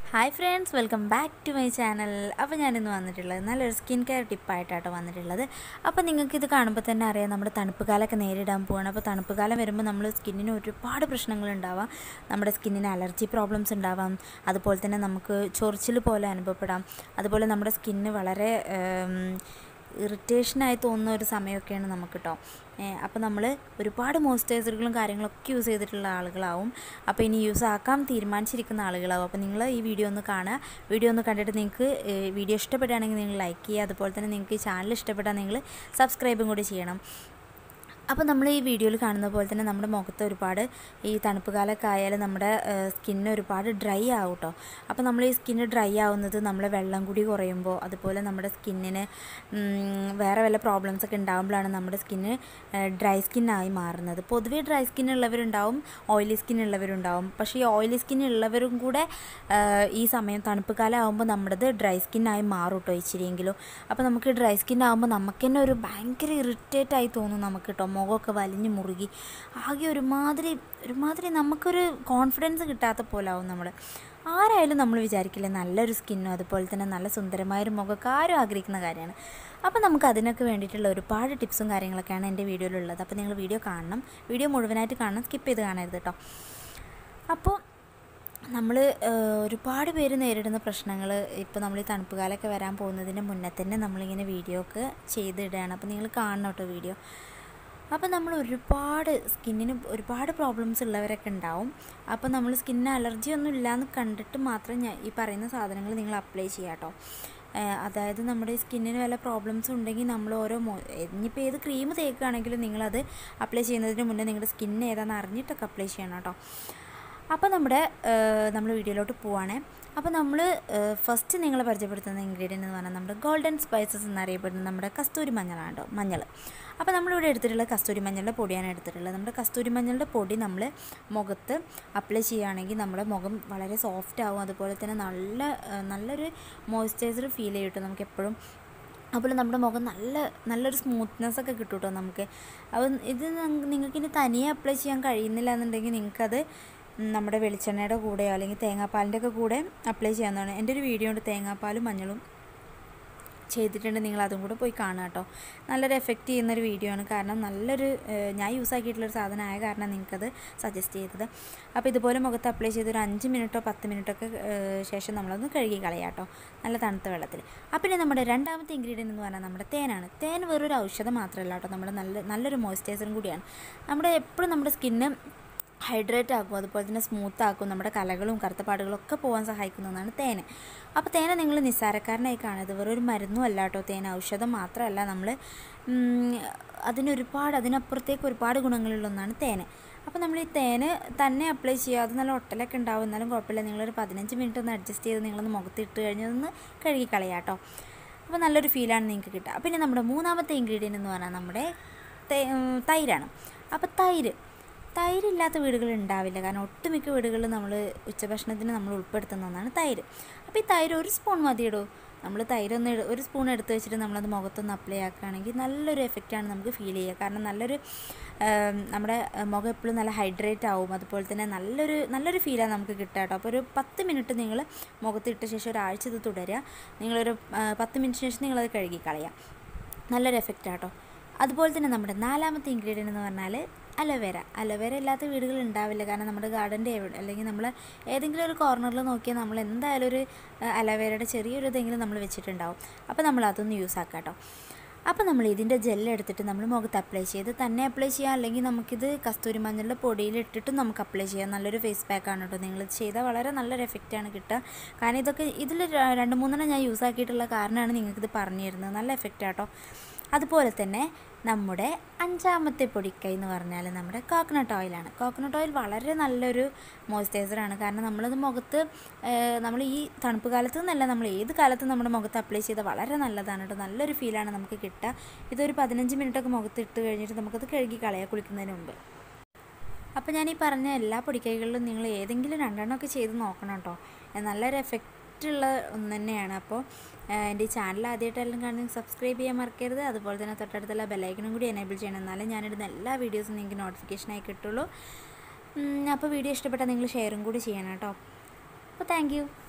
hi friends welcome back to my channel അപ്പോൾ ഞാനിന്ന് വന്നിട്ടുള്ളത് നല്ലൊരു സ്കിൻ കെയർ ടിപ്പായിട്ടാട്ടോ വന്നിട്ടുള്ളത് അപ്പോൾ നിങ്ങൾക്ക് ഇത് കാണുമ്പോൾ തന്നെ അറിയാം നമ്മുടെ തണുപ്പ് കാലമൊക്കെ നേരിടാൻ പോവാണ് അപ്പോൾ തണുപ്പ് കാലം വരുമ്പോൾ നമ്മൾ സ്കിന്നിന് ഒരുപാട് പ്രശ്നങ്ങൾ ഉണ്ടാവാം നമ്മുടെ സ്കിന്നിന് അലർജി പ്രോബ്ലംസ് ഉണ്ടാവാം അതുപോലെ തന്നെ നമുക്ക് ചൊറിച്ചിൽ പോലെ അനുഭവപ്പെടാം അതുപോലെ നമ്മുടെ സ്കിന്ന് വളരെ ഇറിറ്റേഷനായി തോന്നുന്ന ഒരു സമയമൊക്കെയാണ് നമുക്ക് കേട്ടോ അപ്പോൾ നമ്മൾ ഒരുപാട് മോയ്സ്ചറൈസറുകളും കാര്യങ്ങളൊക്കെ യൂസ് ചെയ്തിട്ടുള്ള ആളുകളാവും അപ്പോൾ ഇനി യൂസ് ആക്കാൻ തീരുമാനിച്ചിരിക്കുന്ന ആളുകളാവും അപ്പോൾ നിങ്ങൾ ഈ വീഡിയോ ഒന്ന് കാണുക വീഡിയോ ഒന്ന് കണ്ടിട്ട് നിങ്ങൾക്ക് വീഡിയോ ഇഷ്ടപ്പെടുകയാണെങ്കിൽ നിങ്ങൾ ലൈക്ക് ചെയ്യുക അതുപോലെ തന്നെ നിങ്ങൾക്ക് ഈ ചാനൽ ഇഷ്ടപ്പെട്ടാൽ നിങ്ങൾ സബ്സ്ക്രൈബും കൂടി ചെയ്യണം അപ്പോൾ നമ്മൾ ഈ വീഡിയോയിൽ കാണുന്ന പോലെ തന്നെ നമ്മുടെ മുഖത്ത് ഒരുപാട് ഈ തണുപ്പ് കാലമൊക്കെ ആയാലും നമ്മുടെ സ്കിന്ന് ഒരുപാട് ഡ്രൈ ആവും കേട്ടോ അപ്പോൾ നമ്മൾ ഈ സ്കിന്ന് ഡ്രൈ ആവുന്നത് നമ്മളെ വെള്ളം കൂടി കുറയുമ്പോൾ അതുപോലെ നമ്മുടെ സ്കിന്നിന് വേറെ വല്ല പ്രോബ്ലംസ് ഒക്കെ ഉണ്ടാകുമ്പോഴാണ് നമ്മുടെ സ്കിന്ന് ഡ്രൈ സ്കിന്നായി മാറുന്നത് പൊതുവേ ഡ്രൈ സ്കിൻ ഉള്ളവരുണ്ടാവും ഓയിലി സ്കിൻ ഉള്ളവരുണ്ടാവും പക്ഷേ ഈ ഓയിലി സ്കിൻ ഉള്ളവരും കൂടെ ഈ സമയം തണുപ്പ് കാലം ആകുമ്പോൾ നമ്മുടേത് ഡ്രൈ സ്കിന്നായി മാറും കേട്ടോ ഇച്ചിരിയെങ്കിലും അപ്പോൾ നമുക്ക് ഡ്രൈ സ്കിൻ ആകുമ്പോൾ നമുക്ക് തന്നെ ഒരു ഭയങ്കര ഇറിറ്റേറ്റ് ആയി തോന്നും നമുക്ക് കേട്ടോ മുഖമൊക്കെ വലിഞ്ഞ് മുറുകി ആകെ ഒരുമാതിരി ഒരുമാതിരി നമുക്കൊരു കോൺഫിഡൻസ് കിട്ടാത്ത പോലെ ആവും നമ്മൾ ആരായാലും നമ്മൾ വിചാരിക്കില്ല നല്ലൊരു സ്കിന്നും അതുപോലെ തന്നെ നല്ല സുന്ദരമായൊരു മുഖമൊക്കെ ആരും ആഗ്രഹിക്കുന്ന കാര്യമാണ് അപ്പോൾ നമുക്ക് അതിനൊക്കെ വേണ്ടിയിട്ടുള്ള ഒരുപാട് ടിപ്സും കാര്യങ്ങളൊക്കെയാണ് എൻ്റെ വീഡിയോയിലുള്ളത് അപ്പോൾ നിങ്ങൾ വീഡിയോ കാണണം വീഡിയോ മുഴുവനായിട്ട് കാണണം സ്കിപ്പ് ചെയ്ത് കാണരുത് കേട്ടോ അപ്പോൾ നമ്മൾ ഒരുപാട് പേര് നേരിടുന്ന പ്രശ്നങ്ങൾ ഇപ്പോൾ നമ്മൾ ഈ തണുപ്പ് കാലമൊക്കെ വരാൻ പോകുന്നതിന് മുന്നേ തന്നെ നമ്മളിങ്ങനെ വീഡിയോ ഒക്കെ ചെയ്തിടുകയാണ് അപ്പോൾ നിങ്ങൾ കാണണം കേട്ടോ വീഡിയോ അപ്പോൾ നമ്മൾ ഒരുപാട് സ്കിന്നിന് ഒരുപാട് പ്രോബ്ലംസ് ഉള്ളവരൊക്കെ ഉണ്ടാവും അപ്പോൾ നമ്മൾ സ്കിന്നിന് അലർജി ഒന്നും ഇല്ലയെന്ന് കണ്ടിട്ട് മാത്രം ഞാൻ ഈ പറയുന്ന സാധനങ്ങൾ നിങ്ങൾ അപ്ലൈ ചെയ്യാം കേട്ടോ അതായത് നമ്മുടെ സ്കിന്നിന് വല്ല പ്രോബ്ലംസ് ഉണ്ടെങ്കിൽ നമ്മൾ ഓരോ മോ ഇനിയിപ്പോൾ ഏത് ക്രീം തേക്കുകയാണെങ്കിലും നിങ്ങളത് അപ്ലൈ ചെയ്യുന്നതിന് മുന്നേ നിങ്ങളുടെ സ്കിൻ ഏതാണെന്ന് അറിഞ്ഞിട്ടൊക്കെ അപ്ലൈ ചെയ്യണം കേട്ടോ അപ്പോൾ നമ്മുടെ നമ്മൾ വീഡിയോയിലോട്ട് പോവാണേ അപ്പോൾ നമ്മൾ ഫസ്റ്റ് നിങ്ങൾ പരിചയപ്പെടുത്തുന്ന ഇൻഗ്രീഡിയൻ്റ് എന്ന് പറഞ്ഞാൽ നമ്മുടെ ഗോൾഡൻ സ്പൈസസ് എന്നറിയപ്പെടുന്ന നമ്മുടെ കസ്തൂരി മഞ്ഞളാണ് കേട്ടോ മഞ്ഞൾ അപ്പോൾ നമ്മളിവിടെ എടുത്തിട്ടുള്ളത് കസ്തൂരി മഞ്ഞളുടെ പൊടിയാണ് എടുത്തിട്ടുള്ളത് നമ്മുടെ കസ്തൂരി മഞ്ഞളുടെ പൊടി നമ്മൾ മുഖത്ത് അപ്ലൈ ചെയ്യുകയാണെങ്കിൽ നമ്മുടെ മുഖം വളരെ സോഫ്റ്റ് ആവും അതുപോലെ തന്നെ നല്ല നല്ലൊരു മോയ്സ്ചറൈസർ ഫീൽ ചെയ്യും കേട്ടോ നമുക്ക് എപ്പോഴും അതുപോലെ നമ്മുടെ മുഖം നല്ല നല്ലൊരു സ്മൂത്ത്നെസ് ഒക്കെ കിട്ടും കേട്ടോ നമുക്ക് അപ്പോൾ ഇത് നിങ്ങൾക്കിനി തനിയെ അപ്ലൈ ചെയ്യാൻ കഴിയുന്നില്ല എന്നുണ്ടെങ്കിൽ നിങ്ങൾക്കത് നമ്മുടെ വെളിച്ചെണ്ണയുടെ കൂടെയോ അല്ലെങ്കിൽ തേങ്ങാപ്പാലിൻ്റെ ഒക്കെ കൂടെ അപ്ലൈ ചെയ്യാവുന്നതാണ് എൻ്റെ ഒരു വീഡിയോ ഉണ്ട് തേങ്ങാപ്പാലും മഞ്ഞളും ചെയ്തിട്ടുണ്ട് നിങ്ങൾ അതും കൂടെ പോയി കാണുക കേട്ടോ നല്ലൊരു എഫക്റ്റ് ചെയ്യുന്നൊരു വീഡിയോ ആണ് കാരണം നല്ലൊരു ഞാൻ യൂസ് ആക്കിയിട്ടുള്ളൊരു സാധനമായ കാരണം നിങ്ങൾക്കത് സജസ്റ്റ് ചെയ്തത് അപ്പോൾ ഇതുപോലെ മുഖത്ത് അപ്ലൈ ചെയ്ത് ഒരു അഞ്ച് മിനിറ്റോ പത്ത് മിനിറ്റോ ഒക്കെ ശേഷം നമ്മളൊന്ന് കഴുകി കളയാം കേട്ടോ നല്ല തണുത്ത വെള്ളത്തിൽ അപ്പോൾ പിന്നെ നമ്മുടെ രണ്ടാമത്തെ ഇൻഗ്രീഡിയൻ്റ് എന്ന് പറഞ്ഞാൽ നമ്മുടെ തേനാണ് തേൻ വെറൊരു ഔഷധം മാത്രമല്ല കേട്ടോ നമ്മുടെ നല്ല നല്ലൊരു മോയ്സ്ചറൈസറും കൂടിയാണ് നമ്മുടെ എപ്പോഴും നമ്മുടെ സ്കിന്ന് ഹൈഡ്രേറ്റ് ആക്കും അതുപോലെ തന്നെ സ്മൂത്ത് ആക്കും നമ്മുടെ കലകളും കറുത്തപ്പാടുകളും ഒക്കെ പോകാൻ സഹായിക്കുന്ന ഒന്നാണ് തേൻ അപ്പോൾ തേന നിങ്ങൾ നിസ്സാരക്കാരനായി കാണരുത് വെറൊരു മരുന്നും അല്ല കേട്ടോ തേൻ ഔഷധം മാത്രമല്ല നമ്മൾ അതിനൊരുപാട് അതിനപ്പുറത്തേക്ക് ഒരുപാട് ഗുണങ്ങളുള്ള ഒന്നാണ് തേന് അപ്പോൾ നമ്മൾ ഈ തേന് തന്നെ അപ്ലൈ ചെയ്യുക അത് നല്ല ഒട്ടലൊക്കെ ഉണ്ടാവും എന്നാലും കുഴപ്പമില്ല നിങ്ങളൊരു പതിനഞ്ച് മിനിറ്റ് ഒന്ന് അഡ്ജസ്റ്റ് ചെയ്ത് നിങ്ങളൊന്ന് മുഖത്ത് ഇട്ട് കഴിഞ്ഞാൽ ഒന്ന് കഴുകി കളയാം കേട്ടോ അപ്പോൾ നല്ലൊരു ഫീലാണ് നിങ്ങൾക്ക് കിട്ടുക പിന്നെ നമ്മുടെ മൂന്നാമത്തെ ഇൻഗ്രീഡിയൻ്റ് എന്ന് പറഞ്ഞാൽ നമ്മുടെ തൈരാണ് അപ്പോൾ തൈര് തൈരില്ലാത്ത വീടുകൾ ഉണ്ടാവില്ല കാരണം ഒട്ടുമിക്ക വീടുകളിൽ നമ്മൾ ഉച്ചഭക്ഷണത്തിന് നമ്മൾ ഉൾപ്പെടുത്തുന്ന ഒന്നാണ് തൈര് അപ്പോൾ ഈ തൈര് ഒരു സ്പൂൺ മതിയിടൂ നമ്മൾ തൈരൊന്ന് ഒരു സ്പൂൺ എടുത്ത് വെച്ചിട്ട് നമ്മളത് മുഖത്തൊന്ന് അപ്ലൈ ആക്കുകയാണെങ്കിൽ നല്ലൊരു എഫക്റ്റാണ് നമുക്ക് ഫീൽ ചെയ്യുക കാരണം നല്ലൊരു നമ്മുടെ മുഖം എപ്പോഴും നല്ല ഹൈഡ്രേറ്റ് ആവും അതുപോലെ തന്നെ നല്ലൊരു നല്ലൊരു ഫീലാണ് നമുക്ക് കിട്ടുക കേട്ടോ അപ്പോൾ ഒരു പത്ത് മിനിറ്റ് നിങ്ങൾ മുഖത്തിട്ട ശേഷം ഒരാഴ്ച ഇത് തുടരുക നിങ്ങളൊരു പത്ത് മിനിറ്റിന് ശേഷം നിങ്ങളത് കഴുകി കളയാം നല്ലൊരു എഫക്റ്റാട്ടോ അതുപോലെ തന്നെ നമ്മുടെ നാലാമത്തെ ഇൻഗ്രീഡിയൻ്റ് എന്ന് പറഞ്ഞാൽ അലോവേര അലോവേര ഇല്ലാത്ത വീടുകൾ ഉണ്ടാവില്ല കാരണം നമ്മുടെ ഗാർഡൻ്റെ എവിടെ അല്ലെങ്കിൽ നമ്മൾ ഏതെങ്കിലും ഒരു കോർണറിൽ നോക്കിയാൽ നമ്മൾ എന്തായാലും ഒരു അലോവേരയുടെ ചെറിയൊരു ഇതെങ്കിലും നമ്മൾ വെച്ചിട്ടുണ്ടാവും അപ്പോൾ നമ്മൾ അതൊന്ന് യൂസ് ആക്കാം കേട്ടോ അപ്പോൾ നമ്മൾ ഇതിൻ്റെ ജെല്ല് എടുത്തിട്ട് നമ്മൾ മുഖത്ത് അപ്ലൈ ചെയ്ത് തന്നെ അപ്ലൈ ചെയ്യാം അല്ലെങ്കിൽ നമുക്കിത് കസ്തൂരി മഞ്ഞളുടെ പൊടിയിൽ ഇട്ടിട്ടും നമുക്ക് അപ്ലൈ ചെയ്യാം നല്ലൊരു ഫേസ് പാക്കാണ് കേട്ടോ നിങ്ങൾ ചെയ്താൽ വളരെ നല്ലൊരു എഫക്റ്റാണ് കിട്ടുക കാരണം ഇതൊക്കെ ഇതിൽ രണ്ട് മൂന്നെണ്ണം ഞാൻ യൂസ് ആക്കിയിട്ടുള്ള കാരണമാണ് നിങ്ങൾക്കിത് പറഞ്ഞു തരുന്നത് നല്ല എഫക്റ്റാട്ടോ അതുപോലെ തന്നെ നമ്മുടെ അഞ്ചാമത്തെ പൊടിക്കൈ എന്ന് പറഞ്ഞാൽ നമ്മുടെ കോക്കനട്ട് ഓയിലാണ് കോക്കനട്ട് ഓയിൽ വളരെ നല്ലൊരു മോയ്സ്ചറൈസറാണ് കാരണം നമ്മളത് മുഖത്ത് നമ്മൾ ഈ തണുപ്പ് കാലത്ത് നിന്നല്ല നമ്മൾ ഏത് കാലത്തും നമ്മുടെ മുഖത്ത് അപ്ലൈ ചെയ്താൽ വളരെ നല്ലതാണ് കേട്ടോ നല്ലൊരു ഫീലാണ് നമുക്ക് കിട്ടുക ഇതൊരു പതിനഞ്ച് മിനിറ്റൊക്കെ മുഖത്ത് ഇട്ട് കഴിഞ്ഞിട്ട് നമുക്കത് കഴുകി കളയാം കുളിക്കുന്നതിന് മുമ്പ് അപ്പോൾ ഞാൻ ഈ പറഞ്ഞ എല്ലാ പൊടിക്കൈകളിലും നിങ്ങൾ ഏതെങ്കിലും രണ്ടെണ്ണമൊക്കെ ചെയ്ത് നോക്കണം കേട്ടോ നല്ലൊരു എഫക്റ്റ് ഉള്ള ഒന്ന് തന്നെയാണ് അപ്പോൾ എൻ്റെ ഈ ചാനൽ ആദ്യമായിട്ടെല്ലാം കാണുന്നത് സബ്സ്ക്രൈബ് ചെയ്യാൻ മറക്കരുത് അതുപോലെ തന്നെ തൊട്ടടുത്തുള്ള ബെല്ലൈക്കനും കൂടി എനേബിൾ ചെയ്യണം എന്നാലേ ഞാനിടുന്ന എല്ലാ വീഡിയോസും നിങ്ങൾക്ക് നോട്ടിഫിക്കേഷനായി കിട്ടുള്ളൂ അപ്പോൾ വീഡിയോ ഇഷ്ടപ്പെട്ടാൽ നിങ്ങൾ ഷെയറും കൂടി ചെയ്യണം കേട്ടോ അപ്പോൾ താങ്ക്